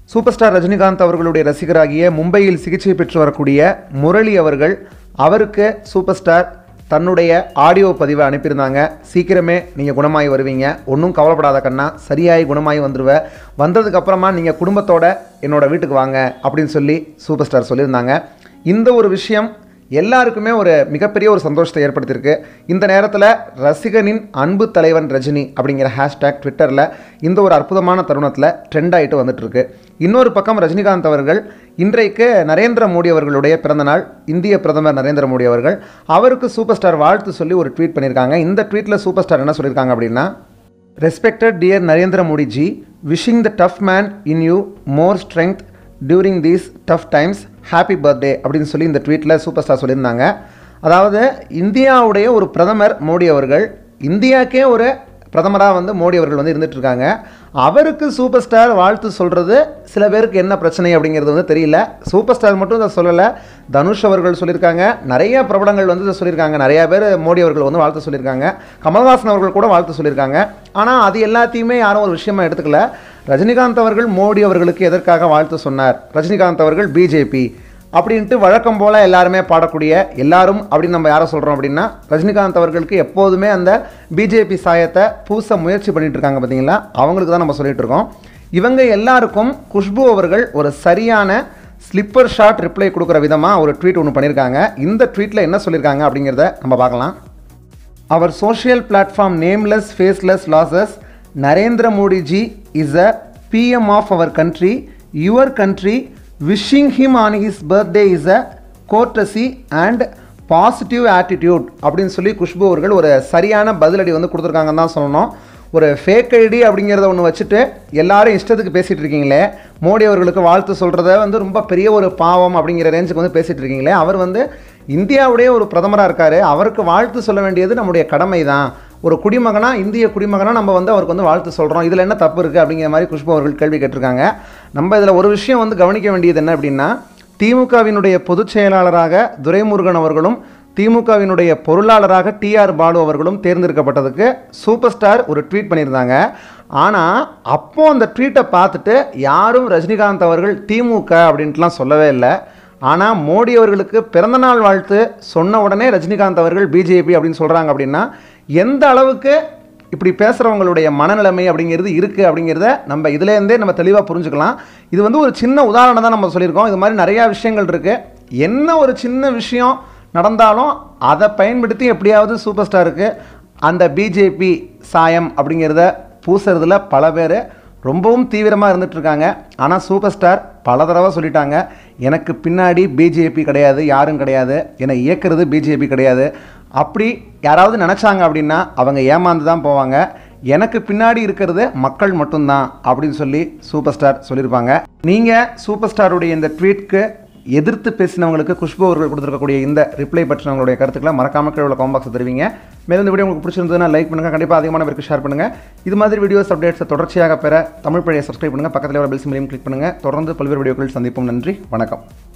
Super star Rajinikanth அவர்களுடைய ரசிகராகிய மும்பையில் சிகிச்சை பெற்று வரக்கூடிய முரளி அவர்கள் அவருக்கு சூப்பர் ஸ்டார் தன்னுடைய ஆடியோ பதிவை அனுப்பியிருந்தாங்க சீக்கிரமே நீங்கள் குணமாகி வருவீங்க ஒன்றும் கவலைப்படாத கண்ணா சரியாகி குணமாகி வந்துடுவ வந்ததுக்கப்புறமா நீங்கள் குடும்பத்தோட என்னோட வீட்டுக்கு வாங்க அப்படின்னு சொல்லி சூப்பர் ஸ்டார் சொல்லியிருந்தாங்க இந்த ஒரு விஷயம் எல்லாருக்குமே ஒரு மிகப்பெரிய ஒரு சந்தோஷத்தை ஏற்படுத்தியிருக்கு இந்த நேரத்தில் ரசிகனின் அன்பு தலைவன் ரஜினி அப்படிங்கிற ஹேஷ்டேக் ட்விட்டரில் இந்த ஒரு அற்புதமான தருணத்தில் ட்ரெண்ட் ஆகிட்டு வந்துட்டு இருக்கு இன்னொரு பக்கம் ரஜினிகாந்த் அவர்கள் இன்றைக்கு நரேந்திர மோடி அவர்களுடைய பிறந்தநாள் இந்திய பிரதமர் நரேந்திர மோடி அவர்கள் அவருக்கு சூப்பர் ஸ்டார் வாழ்த்து சொல்லி ஒரு ட்வீட் பண்ணியிருக்காங்க இந்த ட்வீட்டில் சூப்பர் ஸ்டார் என்ன சொல்லியிருக்காங்க அப்படின்னா Respected dear Narendra Modi ji, wishing the tough man in you more strength during these tough times. Happy birthday அப்படின்னு சொல்லி இந்த ட்வீட்டில் சூப்பர் ஸ்டார் சொல்லியிருந்தாங்க அதாவது இந்தியாவுடைய ஒரு பிரதமர் மோடி அவர்கள் இந்தியாக்கே ஒரு பிரதமராக வந்து மோடி அவர்கள் வந்து இருந்துட்டு இருக்காங்க அவருக்கு சூப்பர் ஸ்டார் வாழ்த்து சொல்கிறது சில பேருக்கு என்ன பிரச்சனை அப்படிங்கிறது வந்து தெரியல சூப்பர் ஸ்டார் மட்டும் இதை சொல்லலை தனுஷ் அவர்கள் சொல்லியிருக்காங்க நிறைய பிரபலங்கள் வந்து இதை சொல்லியிருக்காங்க நிறைய பேர் மோடி அவர்கள் வந்து வாழ்த்து சொல்லியிருக்காங்க கமல்ஹாசன் அவர்கள் கூட வாழ்த்து சொல்லியிருக்காங்க ஆனால் அது எல்லாத்தையுமே யாரும் ஒரு விஷயமா எடுத்துக்கல ரஜினிகாந்த் அவர்கள் மோடி அவர்களுக்கு எதற்காக வாழ்த்து சொன்னார் ரஜினிகாந்த் அவர்கள் பிஜேபி அப்படின்ட்டு வழக்கம் போல் எல்லாருமே பாடக்கூடிய எல்லாரும் அப்படின்னு நம்ம யாரை சொல்கிறோம் அப்படின்னா ரஜினிகாந்த் அவர்களுக்கு எப்போதுமே அந்த பிஜேபி சாயத்தை பூச முயற்சி பண்ணிட்டு இருக்காங்க பார்த்தீங்களா அவங்களுக்கு தான் நம்ம சொல்லிட்டு இருக்கோம் இவங்க எல்லாருக்கும் குஷ்பு அவர்கள் ஒரு சரியான ஸ்லிப்பர் ஷாட் ரிப்ளை கொடுக்குற விதமாக ஒரு ட்வீட் ஒன்று பண்ணியிருக்காங்க இந்த ட்வீட்டில் என்ன சொல்லியிருக்காங்க அப்படிங்கிறத நம்ம பார்க்கலாம் Our social platform nameless faceless losses Narendra Modi ji is a PM of our country your country wishing him on his birthday is a courtesy and positive attitude அப்படின்னு சொல்லி குஷ்பு அவர்கள் ஒரு சரியான பதிலடி வந்து கொடுத்துருக்காங்கன்னு தான் சொல்லணும் ஒரு ஃபேக் ஐடி அப்படிங்கிறத ஒன்று வச்சுட்டு எல்லாரும் இஷ்டத்துக்கு பேசிகிட்டு இருக்கீங்களே மோடி அவர்களுக்கு வாழ்த்து சொல்கிறத வந்து ரொம்ப பெரிய ஒரு பாவம் அப்படிங்கிற ரேஞ்சுக்கு வந்து பேசிகிட்டு இருக்கீங்களே அவர் வந்து இந்தியாவுடைய ஒரு பிரதமராக இருக்கார் அவருக்கு வாழ்த்து சொல்ல வேண்டியது நம்முடைய கடமை தான் ஒரு குடிமகனா இந்திய குடிமகனா நம்ம வந்து அவருக்கு வந்து வாழ்த்து சொல்கிறோம் இதில் என்ன தப்பு இருக்குது அப்படிங்கிற மாதிரி குஷ்பு அவர்கள் கேள்வி கேட்டிருக்காங்க நம்ம இதில் ஒரு விஷயம் வந்து கவனிக்க வேண்டியது என்ன அப்படின்னா திமுகவினுடைய பொதுச் செயலாளராக துரைமுருகன் அவர்களும் திமுகவினுடைய பொருளாளராக டிஆர் பாலு அவர்களும் தேர்ந்தெடுக்கப்பட்டதுக்கு சூப்பர் ஸ்டார் ஒரு ட்வீட் பண்ணியிருந்தாங்க ஆனால் அப்போ அந்த ட்வீட்டை பார்த்துட்டு யாரும் ரஜினிகாந்த் அவர்கள் திமுக அப்படின்ட்டுலாம் சொல்லவே இல்லை ஆனால் மோடி அவர்களுக்கு பிறந்தநாள் வாழ்த்து சொன்ன உடனே ரஜினிகாந்த் அவர்கள் பிஜேபி அப்படின்னு சொல்கிறாங்க அப்படின்னா எந்த அளவுக்கு இப்படி பேசுகிறவங்களுடைய மனநிலைமை அப்படிங்கிறது இருக்குது அப்படிங்கிறத நம்ம இதுலேருந்தே நம்ம தெளிவாக புரிஞ்சுக்கலாம் இது வந்து ஒரு சின்ன உதாரணம் தான் நம்ம சொல்லியிருக்கோம் இது மாதிரி நிறையா விஷயங்கள் இருக்குது என்ன ஒரு சின்ன விஷயம் நடந்தாலும் அதை பயன்படுத்தி எப்படியாவது சூப்பர் ஸ்டாருக்கு அந்த பிஜேபி சாயம் அப்படிங்கிறத பூசுறதுல பல பேர் ரொம்பவும் தீவிரமாக இருந்துட்டு இருக்காங்க ஆனால் சூப்பர் ஸ்டார் பல தடவை சொல்லிட்டாங்க எனக்கு பின்னாடி பிஜேபி கிடையாது யாரும் கிடையாது என்னை இயக்குறது பிஜேபி கிடையாது அப்படி யாராவது நினச்சாங்க அப்படின்னா அவங்க ஏமாந்து தான் போவாங்க எனக்கு பின்னாடி இருக்கிறது மக்கள் மட்டும்தான் அப்படின்னு சொல்லி சூப்பர் ஸ்டார் சொல்லியிருப்பாங்க நீங்கள் சூப்பர் ஸ்டாருடைய இந்த ட்வீட்க்கு எதிர்த்து பேசினவங்களுக்கு குஷ்பு அவர்கள் கொடுத்துருக்கக்கூடிய இந்த ரிப்ளை பற்றினவங்களுடைய கருத்துக்களை மறக்காம கீழே உள்ள காம்பாக்ஸ் தெரிவிங்க மேலும் இந்த வீடியோ உங்களுக்கு பிடிச்சிருந்ததுன்னா லைக் பண்ணுங்கள் கண்டிப்பாக அதிகமான பேருக்கு ஷேர் பண்ணுங்கள் இது மாதிரி வீடியோஸ் அப்டேட்ஸை தொடர்ச்சியாக பெற தமிழ் பழைய சப்ஸ்கிரைப் பண்ணுங்கள் பக்கத்தில் வர பெல் சிம்லையும் கிளிக் பண்ணுங்கள் தொடர்ந்து பல்வேறு வீடியோக்கள் சந்திப்போம் நன்றி வணக்கம்